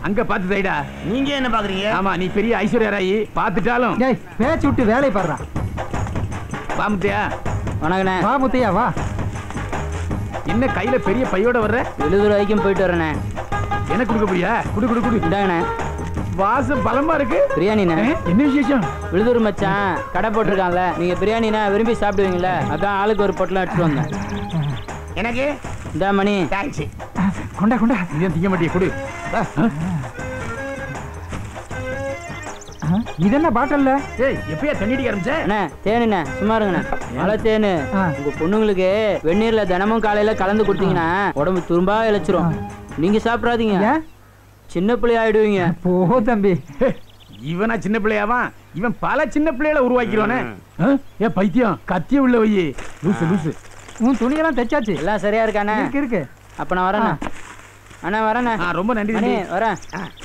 அங்க பாத்து தைடா நீங்க என்ன பாக்குறீங்க ஆமா நீ பெரிய ஐஸ்வர்யா ராயி பாத்துட்டாலும் டேய் பேச்சு விட்டு வேலையை பாடுறான் பாமுத்தியா வணக்கண்ணே வா முத்தையா வா என்ன கையில பெரிய பையோட வர்ற எழுபது ரூபாய்க்கும் போயிட்டு வரேண்ணே என்ன கொடுக்க போறியா குடு குடு குடு இந்தாங்கண்ணே வாசம் பலமா இருக்கு பிரியாணிண்ணே ஏ, என்ன விசேஷம் விழுதூர் மச்சான் கடை போட்டிருக்கான்ல நீங்க பிரியாணினா விரும்பி சாப்பிடுவீங்களே அதான் ஆளுக்கு ஒரு பொட்டலம் எடுத்துட்டு வந்தேன் எனக்கு இந்தா மணி தேங்க்ஸ் கொண்டா கொண்டா நீ ஏன் திங்க மாட்டிய குடு ஆ, இது என்ன பாட்டில்ல ஏய் எப்பயா தண்ணி அடிக்க ஆரம்பிச்ச அண்ணே தேனுண்ணே சும்மா இருங்கண்ணே மழை தேனு ஆ. உங்க பொண்ணுங்களுக்கு வெந்நீர்ல தினமும் காலையில கலந்து கொடுத்தீங்கன்னா உடம்பு துரும்பா இழைச்சிரும் நீங்க சாப்பிடாதீங்க ஏன் சின்ன பிள்ளை ஆயிடுவீங்க போ தம்பி ஹே, இவனா சின்ன பிள்ளையாவான் இவன் பல சின்ன பிள்ளைகளை உருவாக்கிடுவானே ஆ? ஏ பைத்தியம் கத்திய உள்ள வை லூசு லூசு உன் துணியெல்லாம் தைச்சாச்சு எல்லாம் சரியா இருக்காண்ணே இருக்கு இருக்கு அப்ப நான் வரேண்ணே அண்ணா வரேண்ணே ஆ, ரொம்ப நன்றி மணி தம்பி. வரேன்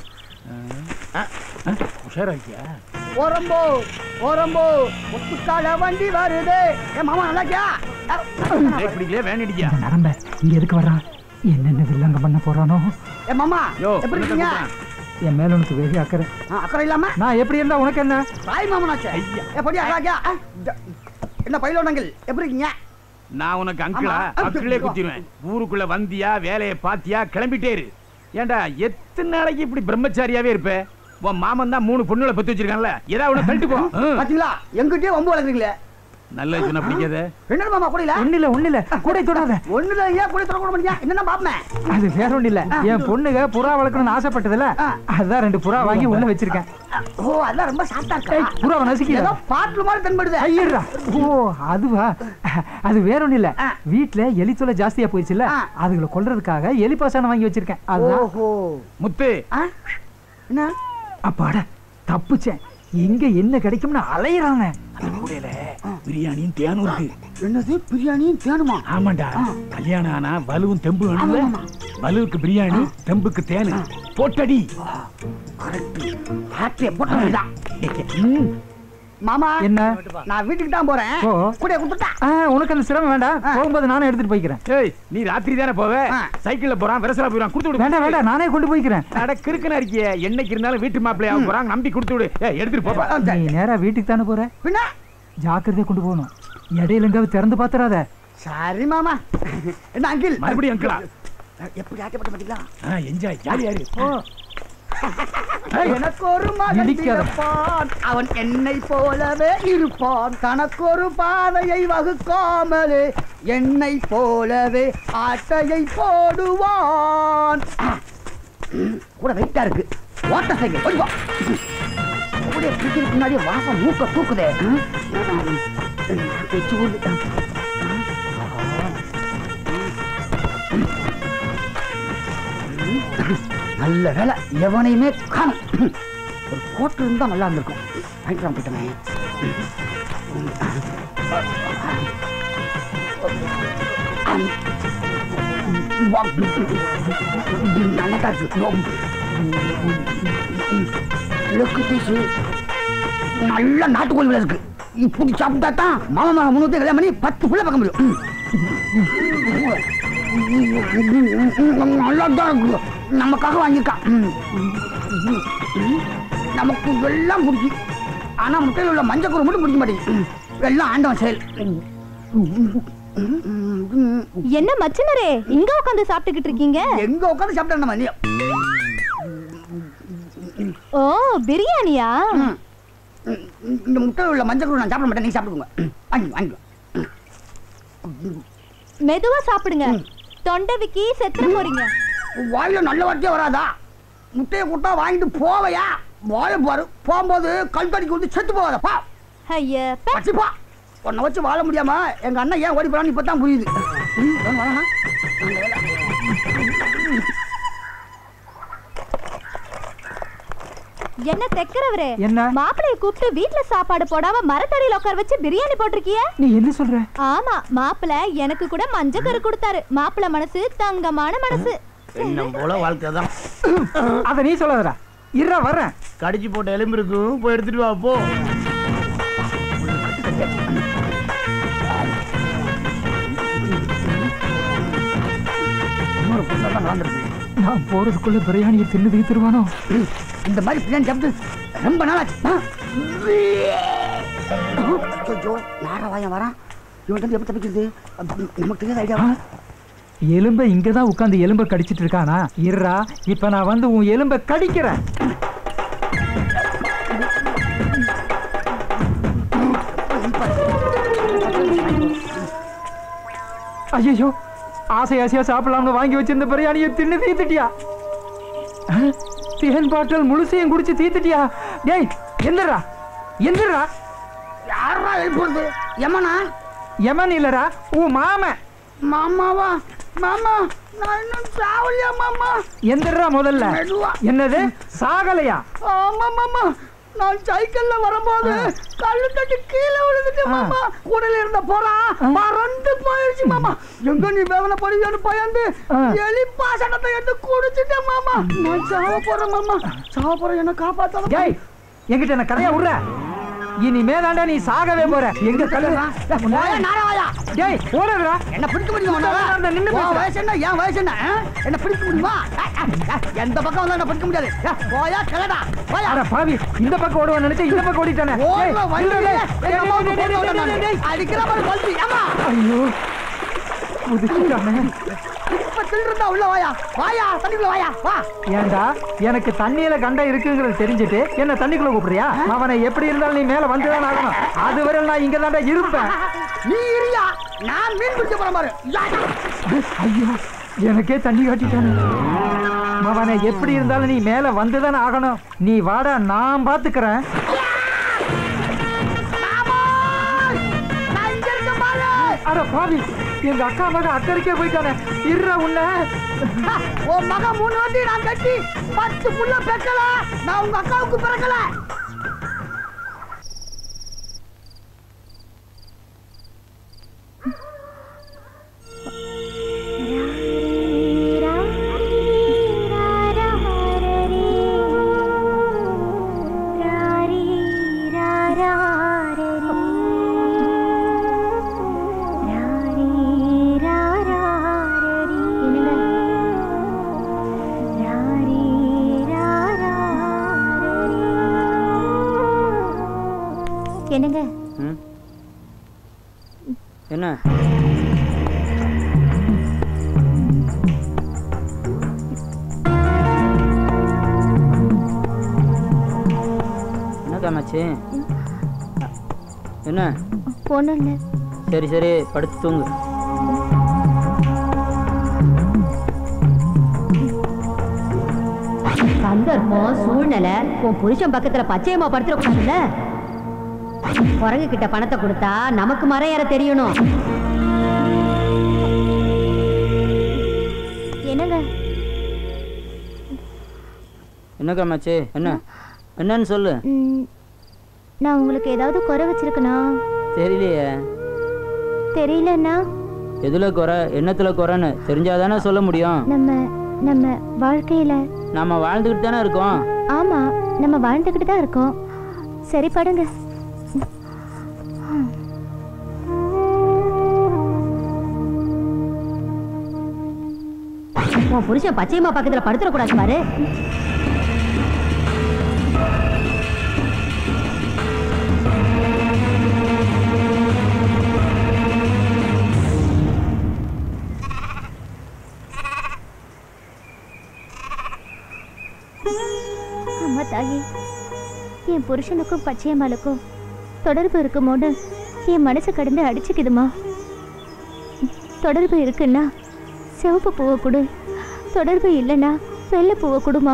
ஆ, உஷாரா இருக்கியா ஓரம்போ ஓரம்போ முத்துக்கால வண்டி வருது ஏ மாமா நல்லா இருக்கியா பிரேக் பிடிக்கலையா வேன் அடிக்கியா இந்த நரம்ப இங்க எதுக்கு வர்றான் என்னென்ன வில்லங்க பண்ண போறானோ ஏ மாமா யோ எப்படி என்னத்த இருக்கீங்க கூப்பிடுறான்? என் மேல உனக்கு வெகு அக்கறை ஆ, அக்கறை இல்லாம நான் எப்படி இருந்தா உனக்கு என்ன தாய் மாமனாச்சே ஐயா. எப்படி நல்லா இருக்கியா ஆ, இந்த- என்ன பயிலோடங்கள் எப்படி இருக்கீங்க நான் உனக்கு அங்கிளா ஆமா. அக்கிளே குத்திடுவேன் ஊருக்குள்ள வந்தியா வேலையை பாத்தியா கிளம்பிட்டே இரு ஏண்டா எத்தனை நாளைக்கு இப்படி பிரம்மச்சாரியாவே இருப்ப உன் மாமன் தான் மூணு பொண்ணுகளை பத்தி வச்சிருக்கான்ல ஏதாவது உன தள்ளிட்டு போ ம். பாத்தீங்களா எங்கிட்டயே வம்பு வளர்க்குறீங்களே நல்ல சொன்ன பிடிக்காத என்ன மாமா கூட இல்ல ஒண்ணு இல்ல ஒண்ணு இல்ல கூட தொடாத ஒண்ணுல ஏன் கூட தொடக்க மாட்டீங்க என்னன்னா பாப்பேன் அது வேற ஒண்ணு இல்ல என் பொண்ணுக புறா வளர்க்கணும்னு ஆசைப்பட்டதுல ஆ. அதான் ரெண்டு புறா வாங்கி உள்ள வச்சிருக்கேன் ஓ அதெல்லாம் ரொம்ப சாப்பிட்டா இருக்கா புறாவை நசுக்கில ஏதோ பாட்டுல மாதிரி தென்படுது ஐயரா ஓ அதுவா அது வேற ஒண்ணு இல்ல ஆ. வீட்ல எலி தொல்லை ஜாஸ்தியா போயிடுச்சுல்ல ஆ. அதுகளை கொல்றதுக்காக எலி பாசானம் வாங்கி வச்சிருக்கேன் அதுதான் ஓஹோ முத்து ஆ? என்ன அப்பாடா தப்புச்சேன் எங்க என்ன கிடைக்கும்னு அலையறாங்க பிரியாணியும் தேனும் இருக்கு என்னது பிரியாணி தேனுமா ஆமாண்டா கல்யாணம் ஆனா வலுவும் தெம்பு வேணும்ல வலுவுக்கு பிரியாணி தெம்புக்கு தேனு போட்டடி கரெக்ட் ஹாப்பியா போட்டுதான் மாமா என்ன நான் வீட்டுக்கு தான் போறேன் ஓ. கூட கொடுத்துட்டா ஆ, உனக்கு அந்த சிரமம் வேண்டாம் ஆ. போகும்போது நானே எடுத்துட்டு போய்க்கிறேன் ஏய் நீ ராத்திரி தானே போவ ஆ. சைக்கிள்ல போறான் விரசலா போயிறான் கொடுத்து விடு வேண்டாம் வேண்டாம் நானே கொண்டு போய்க்கிறேன் அட கிறுக்குனா இருக்கியே என்னைக்கு இருந்தாலும் வீட்டு மாப்பிள்ளையா போறாங்க நம்பி கொடுத்து விடு ஏய் எடுத்துட்டு போப்பா நீ நேரா வீட்டுக்கு தானே போற பின்ன ஜாக்கிரதையா கொண்டு போகணும் இடையில எங்காவது திறந்து பாத்துறாத சரி மாமா என்ன அங்கிள் மறுபடியும் அங்கிளா எப்படி ஆக்கப்பட்ட மாட்டீங்களா என்ஜாய் ஜாலியா இரு எனக்கு ஒரு மகன் இடிக்காத. பிறப்பான். அவன் என்னை போலவே இருப்பான் தனக்கொரு பாதையை வகுக்காமலே என்னை போலவே ஆட்டையை போடுவான் கூட வெயிட்டா இருக்கு ஓட்ட சைக்கிள் போய் வா கூட பிடிக்கிறதுக்கு முன்னாடி வாசம் மூக்க தூக்குதே ம்? வச்சு ஊது. நல்ல வேலை எவனையுமே காணும் ஒரு கோட்டு இருந்தா நல்லா இருந்திருக்கும் வாங்கிக்கலாம் போயிட்டமே நல்லா இருக்கு லொக்கு பீஸு நல்ல நாட்டுக்கோழி விலை இருக்கு இப்படி சாப்பிட்டா தான் மாமா மாமா முன்னூத்தி கல்யாணம் பண்ணி பத்து புள்ள பார்க்க முடியும் நல்லா தான் இருக்கு நமக்காக வாங்கியிருக்கான் நமக்கு எல்லாம் பிடிக்கும் ஆனா முட்டையில் உள்ள மஞ்சள் கூறு மட்டும் பிடிக்க மாட்டேங்குது எல்லாம் ஆண்டவன் செயல் என்ன மச்சினரே இங்க உட்காந்து சாப்பிட்டுக்கிட்டு இருக்கீங்க எங்க உட்காந்து சாப்பிட்டா நம்ம நீ ஓ பிரியாணியா இந்த முட்டையில் உள்ள மஞ்சள் கூறு நான் சாப்பிட மாட்டேன் நீங்க சாப்பிடுங்க வாங்கி வாங்கி மெதுவா சாப்பிடுங்க தொண்டை விக்கி செத்துற போறீங்க வாயில நல்ல வார்த்தையே வராதா முட்டையை கூட்டா வாங்கிட்டு போவையா வாய பாரு போகும்போது கல் தடிக்கு வந்து செத்து போகாத பா ஐயா பே. வச்சுப்பா உன்னை வச்சு வாழ முடியாம எங்க அண்ணன் ஏன் ஓடி போறான்னு இப்பதான் புரியுது ம், வாங்க, வாங்க. நல்ல வேலை. என்ன தெக்கறவரே என்ன? மாப்பிளைய கூப்பிட்டு வீட்ல சாப்பாடு போடாம மரத்தடியில உட்கார வச்சு பிரியாணி போட்டிருக்கிய நீ என்ன சொல்ற ஆமா மாப்பிளை எனக்கு கூட மஞ்சக்கரு கொடுத்தாரு மாப்பிளை மனசு தங்கமான மனசு என்ன போல வாழ்க்கை தான் அத நீ சொல்லாதடா இருடா வர்றேன் கடிச்சு போட்ட எலும்பு இருக்கும் போய் எடுத்துட்டு வா போ இன்னொரு புத்தகம் தான் நடந்திருக்கு நான் போறதுக்குள்ள பிரியாணியை தின்னு தீத்துருவானோ இந்த மாதிரி பிரியாணி சாப்பிட்டு ரொம்ப நாளாச்சு ஆ? ஐயோ நாரவாயம் வரான் இவன் எப்படி தப்பிக்கிறது நமக்கு தெரியாத ஐடியா எலும்பை இங்க தான் உட்காந்து எலும்பை கடிச்சிட்டு இருக்கானா இருடா இப்ப நான் வந்து உன் எலும்பை கடிக்கிறேன் ஐயோ ஆசை ஆசையா சாப்பிடலாம்னு வாங்கி வச்சிருந்த பிரியாணியை தின்னு தீத்துட்டியா அஹ், தேன் பாட்டல் முழுசையும் குடிச்சு தீத்துட்டியா டேய் எந்திரா எந்திரா யாரா எழுப்புறது எமனா எமன் இல்லடா உன் மாமன் மாமாவா மாமா நான் இன்னும் சாவலியா மாமா எந்திரா முதல்ல மெதுவா. என்னது சாகலையா ஆமா மாமா நான் சைக்கிள்ல வரும்போது கல்லு தட்டி கீழே விழுந்துட்டு ஆ. மாமா கூடல இருந்த போறா பறந்து போயிடுச்சு மாமா எங்க நீ வேதனை படிக்கணும் பயந்து ஆ. எலி பாசனத்தை எடுத்து குடிச்சிட்டேன் மாமா நான் சாவ போறேன் மாமா சாவ போறேன் என்ன காப்பாத்த டேய் என்கிட்ட என்ன கதையா விடுற இனிமே தாண்டா நீ சாகவே போற எங்க கழுவா நாராவாயா டேய் ஓடுறா என்ன பிடிக்க முடியுமா உன்னால? நான் நின்னு உன் பேசுறேன். வயசு என்ன என் வயசு என்ன ஆ? என்ன பிடிக்க முடியுமா ஆ, ஆ, ஆ, எந்த பக்கம் வந்தா என்ன பிடிக்க முடியாது ஆ, போயா கிளடா போயா அட பாவி இந்த பக்கம் ஓடுவான்னு நினைச்சா இந்த பக்கம் ஓடிட்டானே டேய், ஓடுற வண்டி இல்ல, டேய், டேய், எங்க அம்மாவுக்கு டேய், போட்டு டேய், விட டேய், டேய், நான். அடிக்கிற மாதிரி வண்டி ஏமா ஐயோ முதிச்சுட்டானே இப்ப திருந்தா உள்ள வாயா வாயா தண்ணிக்குள்ள வாயா வா ஏண்டா எனக்கு தண்ணியில கண்டம் இருக்குங்கிறது தெரிஞ்சுட்டு என்ன தண்ணிக்குள்ள கூப்பிடுறியா அவனை எப்படி இருந்தாலும் நீ மேல வந்துதான் ஆகணும் அதுவரை நான் இங்க தாண்டா இருப்பேன் நீ இரியா நான் மீன் பிடிக்க போறேன் பாரு யா, யா. ஐயோ எனக்கே தண்ணி காட்டிட்டானே அவனை எப்படி இருந்தாலும் நீ மேல வந்துதானே ஆகணும் நீ வாடா நான் பாத்துக்கிறேன் மாமோய்! நான் இங்க இருக்கேன் பாரு அட பாவி எங்க அக்கா மக அக்கறைக்கே போயிட்டானே இருற உன்ன ஆ, உன் மகன் மூணு வண்டி நான் கட்டி பத்து புள்ள பெக்கல நான் உங்க அக்காவுக்கு பிறக்கல என்னங்க ம் என்ன என்ன காமாச்சு என்ன ஒன்றும் இல்லை சரி சரி படுத்து தூங்கு சந்தர்ப்பம் சூழ்நிலை உன் புருஷன் பக்கத்துல பச்சையம்மா படுத்துடக்கூடாதுல்ல குரங்கு கிட்ட பணத்தை கொடுத்தா நமக்கு மரம் ஏற தெரியணும் என்னங்க என்ன காமாச்சு என்ன என்னன்னு சொல்லு ம், நான் உங்களுக்கு ஏதாவது குறை வச்சிருக்கனா தெரியலையே தெரியலன்னா எதுல குறை என்னத்துல குறைன்னு தெரிஞ்சாதானே சொல்ல முடியும் நம்ம நம்ம வாழ்க்கையில நாம வாழ்ந்துக்கிட்டு தானே இருக்கோம் ஆமா நம்ம வாழ்ந்துக்கிட்டு தான் இருக்கோம் சரி படுங்க உன் புருஷன் பச்சையம்மா பக்கத்துல படுத்துடக்கூடாது பாரு அம்மா தாயே என் புருஷனுக்கும் பச்சையம்மாளுக்கும் தொடர்பு இருக்குமோன்னு என் மனசு கடந்து அடிச்சுக்குதுமா தொடர்பு இருக்குன்னா சிவப்பு பூவை கொடு தொடர்பு இல்லைன்னா வெள்ளை பூவை கொடுமா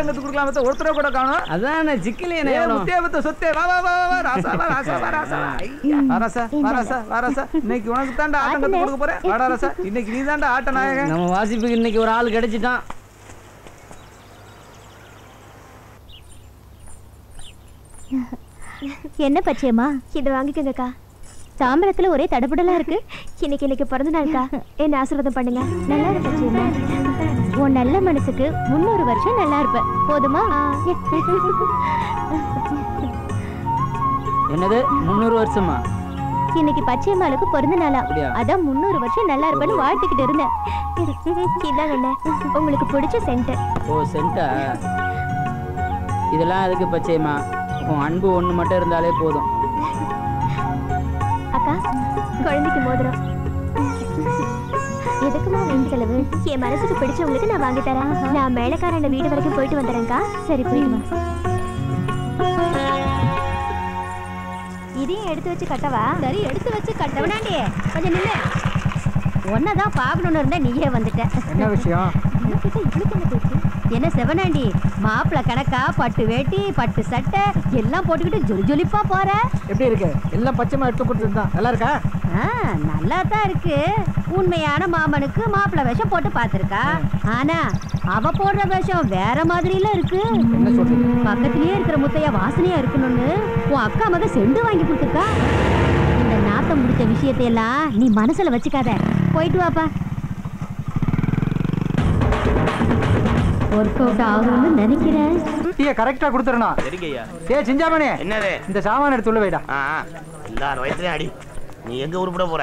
என்னத்து கொடுக்கலாம் பார்த்தா ஒருத்தரை கூட காணும் அதான் சிக்கலே ஏ முத்தே பத்த சொத்தே வா வா வா வா, வா ராசா வா ராசா வா ராசா வா. ஐயா, வா ராசா வா ராசா வா ராசா இன்னைக்கு உனக்கு தாண்டா ஆட்டம் கத்து கொடுக்க போறேன் வாடா ராசா இன்னைக்கு நீ தாண்டா ஆட்ட நாயகன் நம்ம வாசிப்புக்கு இன்னைக்கு ஒரு ஆள் கிடைச்சிட்டான் என்ன பச்சையம்மா இது வாங்கிக்கோங்கக்கா தாம்பரத்துல ஒரே தடபுடலா இருக்கு இன்னைக்கு இன்னைக்கு பிறந்த நாள்க்கா என்ன ஆசீர்வாதம் பண்ணுங்க நல்லா இரு பச்சையம்மா உன் நல்ல மனசுக்கு முன்னூறு வருஷம் நல்லா இருப்ப போதுமா என்னது முந்நூறு வருஷமா இன்னைக்கு பச்சையம்மாளுக்கு பிறந்த நாளா அப்படியா? அதான் முன்னூறு வருஷம் நல்லா இருப்பேன்னு வாழ்த்துக்கிட்டு இருந்தேன் இதாங்க அண்ணே, உங்களுக்கு பிடிச்ச சென்ட் ஓ சென்டா இதெல்லாம் அதுக்கு பச்சையம்மா உன் அன்பு ஒன்று மட்டும் இருந்தாலே போதும் அக்கா குழந்தைக்கு மோதிரம் எதுக்குமா வேண்டி செலவு என் மனசுக்கு பிடிச்சவங்களுக்கு நான் வாங்கி தரேன் நான் மேலக்காரண்ட வீடு வரைக்கும் போயிட்டு வந்துடுறேன்க்கா சரி போயிட்டு வா இதையும் எடுத்து வச்சு கட்டவா சரி எடுத்து வச்சு கட்டவனாண்டி கொஞ்சம் நில்லு ஒன்னதான் பார்க்கணும்னு இருந்தா நீயே வந்துட்ட என்ன விஷயம் இவளுக்கு இவளுக்கு என்ன பேச்சு என்ன செவனாண்டி மாப்பிள கணக்கா பட்டு வேட்டி பட்டு சட்டை எல்லாம் போட்டுக்கிட்டு ஜொலி ஜொலிப்பா போற எப்படி இருக்கு எல்லாம் பச்சைமா எடுத்து கொடுத்துருந்தான் நல்லா இருக்கா ஆ, நல்லா தான் இருக்கு உண்மையான மாமனுக்கு மாப்பிள வேஷம் போட்டு பார்த்திருக்கா ஆனா அவ போடுற வேஷம் வேற மாதிரில இருக்கு என்ன சொல்றீங்க பக்கத்திலேயே இருக்கிற முத்தையா வாசனையா இருக்கணும்னு உன் அக்கா மக செண்டு வாங்கி கொடுத்துருக்கா இந்த நாத்தம் முடிச்ச விஷயத்தையெல்லாம் நீ மனசுல வச்சுக்காத போயிட்டு வாப்பா ஒர்க் அவுட் ஆகும்னு நினைக்கிறேன் டீயை கரெக்டா கொடுத்துறணும் சரிங்கய்யா ஏ சிஞ்சாமணி என்னது இந்த சாமான எடுத்து உள்ள வைடா ஆ எல்லாரும் வயசுலயும் அடி நீ எங்க உருப்பிட போற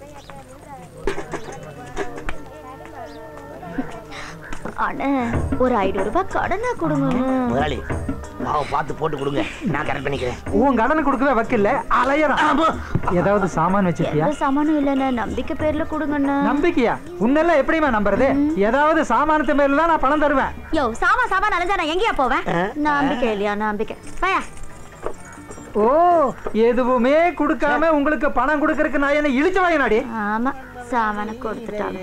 அண்ணே ஒரு ஐநூறு ரூபாய் கடனா கொடுங்க முதலாளி மாவை பார்த்து போட்டு கொடுங்க நான் கரெக்ட் பண்ணிக்கிறேன் உன் கடனை கொடுக்கவே வக்கில்ல அலையறான் ஏதாவது சாமான் வச்சிருக்கியா எந்த சாமானும் இல்லைண்ணே நம்பிக்கை பேர்ல கொடுங்கண்ணே நம்பிக்கையா உன்னெல்லாம் எப்படிமா நம்புறது ஏதாவது சாமானத்து மேல தான் நான் பணம் தருவேன் யோ சாமா சாமா நனைஞ்சா நான் எங்கேயா போவேன் நம்பிக்கை இல்லையா நம்பிக்கை பயா ஓ எதுவுமே கொடுக்காம உங்களுக்கு பணம் கொடுக்கறதுக்கு நான் என்ன இழிச்சு வாங்கினாடி ஆமா சாமான கொடுத்துட்டாங்க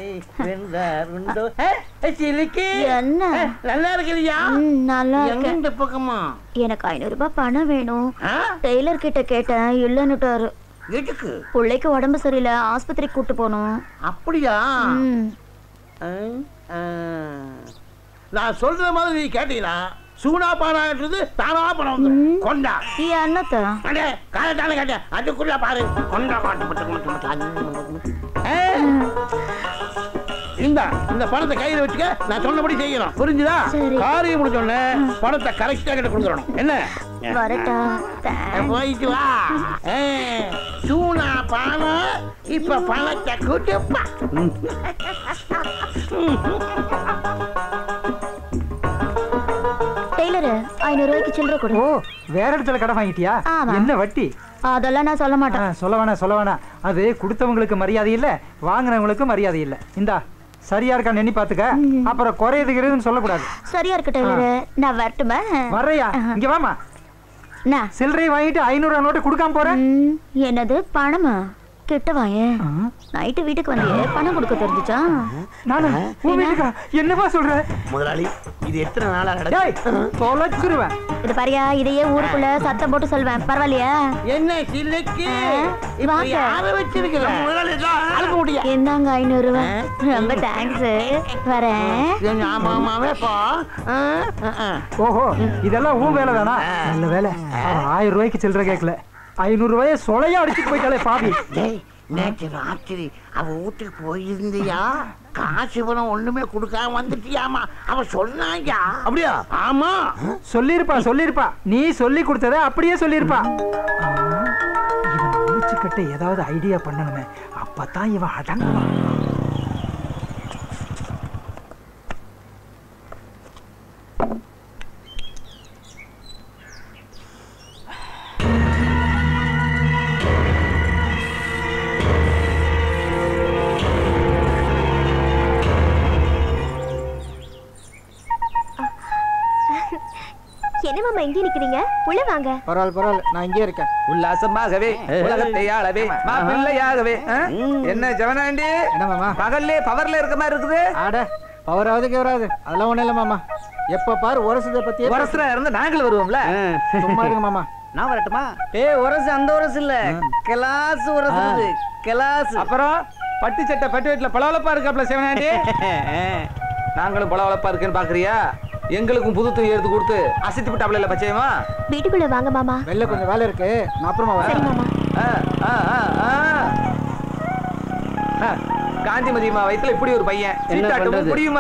சிலிக்கி என்ன நல்லா இருக்கிறியா ம், நல்லா எங்க இருக்கேன் இந்த பக்கமா எனக்கு ஐநூறு ரூபாய் பணம் வேணும் ஆ? டெய்லர் கிட்ட கேட்டேன் இல்லன்னுட்டாரு எதுக்கு பிள்ளைக்கு உடம்பு சரியில்லை ஆஸ்பத்திரிக்கு கூட்டு போகணும் அப்படியா ம். ஆ, ஆ. நான் சொல்ற மாதிரி நீ கேட்டீங்களா சூனா பானான்றது தானா பணம் வந்துடும் கொண்டா என்னத்த அடே காலத்தான கேட்டேன் அதுக்குள்ள பாரு கொண்டா காட்டு மட்டும் மட்டும் மட்டும் ஏ, இந்தா இந்த பணத்தை கையில வச்சுக்க நான் சொன்னபடி செய்யணும் புரிஞ்சுதா சரி. காரியம் முடிச்சோடனே பணத்தை கரெக்டா கிட்ட கொடுத்துடணும் என்ன வரட்டா தேங்க்ஸ். போயிட்டு வா ஏ, சூனா பானம் இப்ப பணத்தை கூட்டுப்பா டெய்லரு ஐநூறு ரூபாய்க்கு சில்லறை கொடு ஓ வேற இடத்துல கடை வாங்கிட்டியா ஆமா. என்ன வட்டி அதெல்லாம் நான் சொல்ல ஆ, மாட்டேன் சொல்ல வேணாம் சொல்ல வேணாம் அது கொடுத்தவங்களுக்கு மரியாதை இல்ல வாங்குனவங்களுக்கு மரியாதை இல்ல இந்தா சரியா இருக்கா எண்ணி பாத்துக்க அப்புறம் குறையுதுங்கிறதுன்னு சொல்லக்கூடாது சரியா இருக்கு டெய்லரு நான் வரட்டுமா வர்றையா இங்க வாமா நான் சில்லறை வாங்கிட்டு ஐநூறு நோட்டு கொடுக்காம போறேன் ம், என்னது பணமா கிட்ட வாயேன் ஆ, நைட்டு வீட்டுக்கு வந்து பணம் கொடுக்க தெரிஞ்சுச்சா நானு உன் வீட்டுக்கா என்னப்பா சொல்ற முதலாளி இது எத்தனை நாளா டேய் நடக்கும் தொலைச்சிருவேன் இது பாரியா இதையே ஊருக்குள்ள சத்தம் போட்டு சொல்வேன் பரவாயில்லையா என்ன சில்லுக்கு இப்ப வாங்க. யார வச்சிருக்கிற முதலாளி தான் அழுக்க முடியும் இந்தாங்க ஐநூறு ரூபாய் ரொம்ப தேங்க்ஸ் வரேன் ஆமா ஆமாவே போ ஆ, ஆ, ஆ. ஓஹோ இதெல்லாம் உன் வேலை தானா நல்ல வேலை அவன் ஆயிரம் ரூபாய்க்கு சில்லறை கேட்கல ஐநூறு ரூபாய சொலையா அடிச்சுட்டு போயிட்டாலே பாவி டேய் நேற்று ராத்திரி அவ வீட்டுக்கு போயிருந்தியா காசு பணம் ஒண்ணுமே கொடுக்காம வந்துட்டியாமா அவ சொன்னாயா அப்படியா ஆமா சொல்லிருப்பா சொல்லிருப்பா நீ சொல்லி கொடுத்தத அப்படியே சொல்லிருப்பா ஆ, இவன் முடிச்சு கட்ட ஏதாவது ஐடியா பண்ணணுமே அப்பதான் இவன் அடங்குவான் என்ன மாமா இங்கே நிக்கிறீங்க உள்ள வாங்க பரவாயில்ல பரவாயில்ல நான் இங்கே இருக்கேன் உல்லாசமாகவே உலகத்தை ஆளவே மாப்பிள்ளையாகவே ஆ? என்ன ஜவனாண்டி என்ன மாமா பகல்லே பவர்ல இருக்க மாதிரி இருக்குது ஆட அவராவது கேவராது அதெல்லாம் ஒண்ணும் இல்ல மாமா எப்ப பாரு உரசதை பத்தி வருஷம் இருந்து நாங்களும் வருவோம்ல சும்மா இருங்க மாமா நான் வரட்டுமா ஏய் உரசு அந்த உரசு இல்ல கிளாஸ் உரசு இது கிளாஸ் அப்புறம் பட்டு சட்டை பட்டு வீட்டுல பளபளப்பா இருக்காப்ல சிவனாண்டி நாங்களும் பளபளப்பா இருக்கேன்னு பாக்குறியா எங்களுக்கும் புது துணி எடுத்து கொடுத்து அசைத்து விட்டாப்ல இல்ல பச்சையமா வீட்டுக்குள்ள வாங்க மாமா வெளில கொஞ்சம் வேலை இருக்கு நான் அப்புறமா சரி வரேன் மாமா ஆ, ஆ, ஆ, ஆ. ஆ, காந்திமதி அம்மா வயித்துல இப்படி ஒரு பையன் என்ன சீட்டாட்டமும் பண்றது? புரியுமா